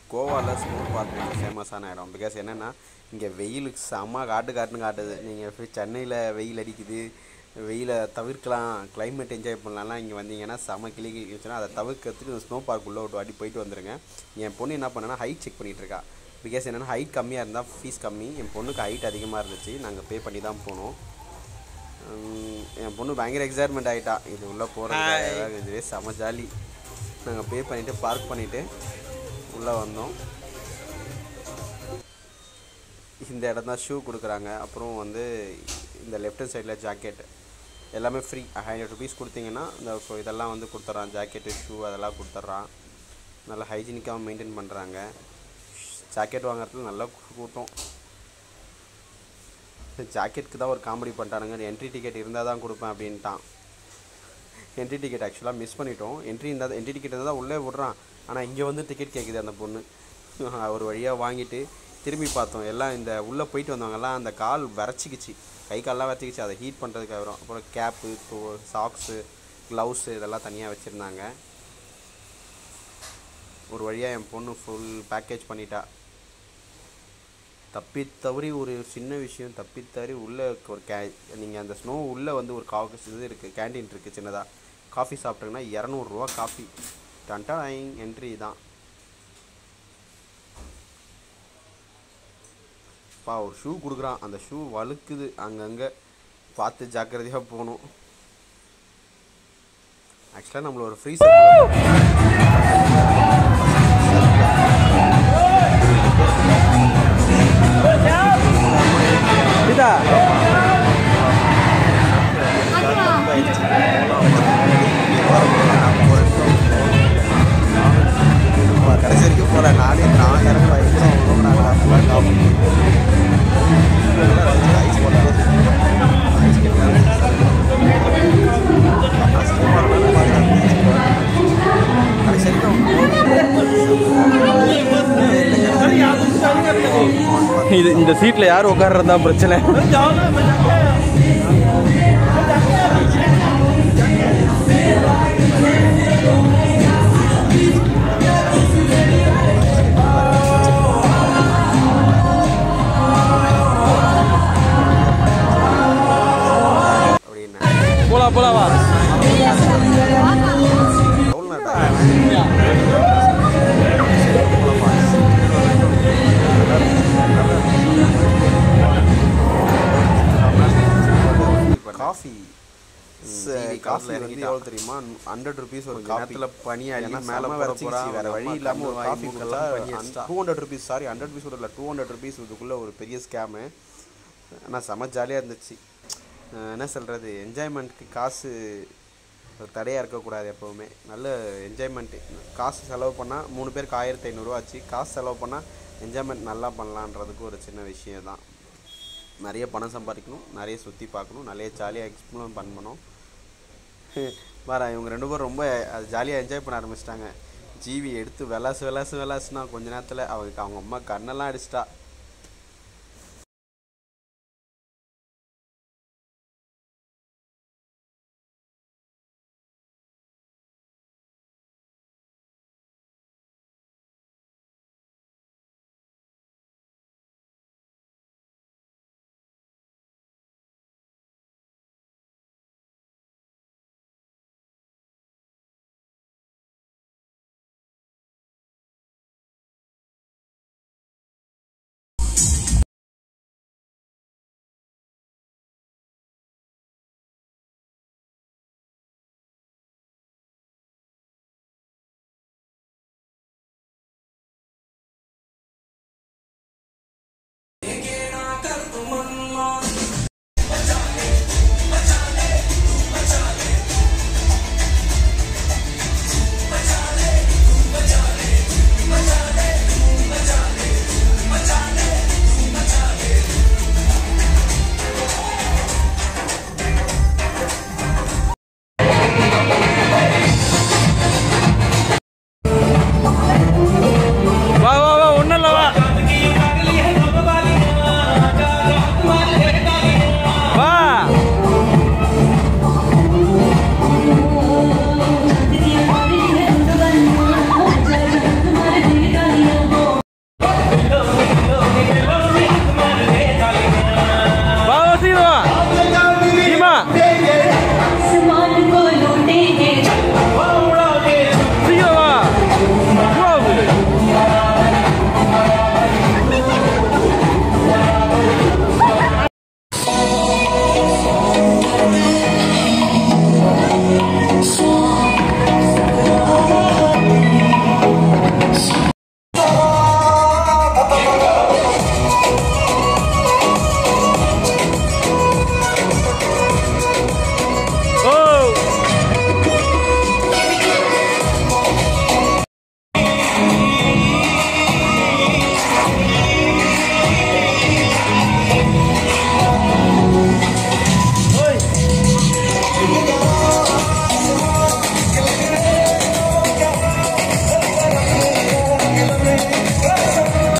கோவாவில் snow park கொஞ்சம் ஃபேமஸான இடம் பிகாஸ் என்னென்னா இங்கே வெயிலுக்கு செம்ம காட்டு காட்டுன்னு காட்டுது நீங்கள் சென்னையில் வெயில் அடிக்குது வெயிலை தவிர்க்கலாம் climate என்ஜாய் பண்ணலாம்லாம் இங்கே வந்தீங்கன்னா செம கிளி கிழிச்சுன்னா அதை தவிர்க்கிறதுக்கு இந்த ஸ்னோ பார்க் உள்ள ஒரு வாட்டி போயிட்டு வந்துருங்க என் பொண்ணு என்ன பண்ணேன்னா ஹைட் செக் பண்ணிட்டு இருக்கா பிகாஸ் என்னென்னா ஹைட் கம்மியாக இருந்தால் ஃபீஸ் கம்மி என் பொண்ணுக்கு ஹைட் அதிகமாக இருந்துச்சு நாங்கள் பே பண்ணி தான் போனோம் உம், என் பொண்ணு பயங்கர எக்ஸைட்மெண்ட் ஆகிட்டா இது உள்ளே போகிறது இதுவே செம ஜாலி நாங்கள் பே பண்ணிவிட்டு பார்க் பண்ணிவிட்டு உள்ளே வந்தோம் இந்த இடம் தான் ஷூ கொடுக்குறாங்க அப்புறம் வந்து இந்த லெஃப்ட் சைடில் ஜாக்கெட் எல்லாமே ஃப்ரீ ஹண்ட்ரட் ருபீஸ் கொடுத்தீங்கன்னா இந்த கொ- இதெல்லாம் வந்து கொடுத்துட்றான் ஜாக்கெட்டு ஷூ அதெல்லாம் கொடுத்துட்றான் நல்லா ஹைஜீனிக்காக மெயின்டைன் பண்ணுறாங்க ஜாக்கெட் வாங்குறதுல நல்ல கூட்டம் ஜாக்கெட்டுக்கு தான் ஒரு காமெடி பண்ணிட்டானுங்க என்ட்ரி டிக்கெட் இருந்தால் தான் கொடுப்பேன் அப்படின்ட்டான் என்ட்ரி டிக்கெட் ஆக்சுவலாக மிஸ் பண்ணிட்டோம் என்ட்ரி இருந்தால் என்ட்ரி டிக்கெட் இருந்தால் தான் உள்ளே விட்றான் ஆனால் இங்கே வந்து டிக்கெட் கேட்குது அந்த பொண்ணு ஒரு வழியாக வாங்கிட்டு திரும்பி பார்த்தோம் எல்லாம் இந்த உள்ளே போயிட்டு வந்தவங்கெல்லாம் அந்த கால் விரைச்சிக்கிச்சு கை கால்லாம் விரைச்சிக்கிச்சு அதை ஹீட் பண்ணுறதுக்கு அப்புறம் அப்புறம் கேப்பு சாக்ஸு க்ளவுஸு இதெல்லாம் தனியாக வச்சுருந்தாங்க ஒரு வழியாக என் பொண்ணு ஃபுல் பேக்கேஜ் பண்ணிட்டா தப்பி தவறி ஒரு சின்ன விஷயம் தப்பி தவறி உள்ளே ஒரு கே நீங்கள் அந்த ஸ்னோ உள்ளே வந்து ஒரு காஃபி இது இருக்குது கேண்டீன் இருக்குது சின்னதாக காஃபி சாப்பிட்டீங்கன்னா இரநூறுவா காஃபி டன்டாயிங் என்ட்ரி தான் பா ஒரு ஷூ கொடுக்குறான் அந்த ஷூ வழுக்குது அங்கங்கே பார்த்து ஜாக்கிரதையாக போகணும் ஆக்சுவலாக நம்மள ஒரு ஃப்ரீ இதா கடைசி வரைக்கும் போகல நானே நான் இறங்க வயசுல இது இந்த சீட்ல யார் உட்கார்றது தான் பிரச்சனை அப்படின்னு போலாம் போலாம் வா எவ்வளோ நேரம் காஃபி காஃபி வந்து எவ்வளோ தெரியுமா ஹண்ட்ரட் ருபீஸ் ஒரு காஃபியில் பனி அடி மேலே போட போகிறா வேற வழி இல்லாமல் ஒரு காஃபி கொடுத்தா two hundred rupees sorry hundred rupees இல்லை டூ ஹண்ட்ரட் ருபீஸ் இதுக்குள்ளே ஒரு பெரிய ஸ்கேமு ஆனால் செம ஜாலியாக இருந்துச்சு அஹ் என்ன சொல்கிறது என்ஜாய்மெண்ட்க்கு காசு ஒரு தடையாக இருக்கக்கூடாது எப்போவுமே நல்ல என்ஜாய்மெண்ட்டு காசு செலவு பண்ணால் மூணு பேருக்கு ஆயிரத்தி ஐநூறுரூவா ஆச்சு காசு செலவு பண்ணால் என்ஜாய்மெண்ட் நல்லா பண்ணலான்றதுக்கு ஒரு சின்ன விஷயம் தான் நிறைய பணம் சம்பாதிக்கணும் நிறைய சுற்றி பார்க்கணும் நிறைய ஜாலியாக எக்ஸ்ப்ளோர் பண்ணணும் வேற இவங்க ரெண்டு பேரும் ரொம்ப அது ஜாலியாக என்ஜாய் பண்ண ஆரம்பிச்சிட்டாங்க ஜீவி எடுத்து விளாசு விளாசு விளாசுனா கொஞ்ச நேரத்தில் அவங்க அவங்க அம்மா கண்ணெல்லாம் அடிச்சிட்டா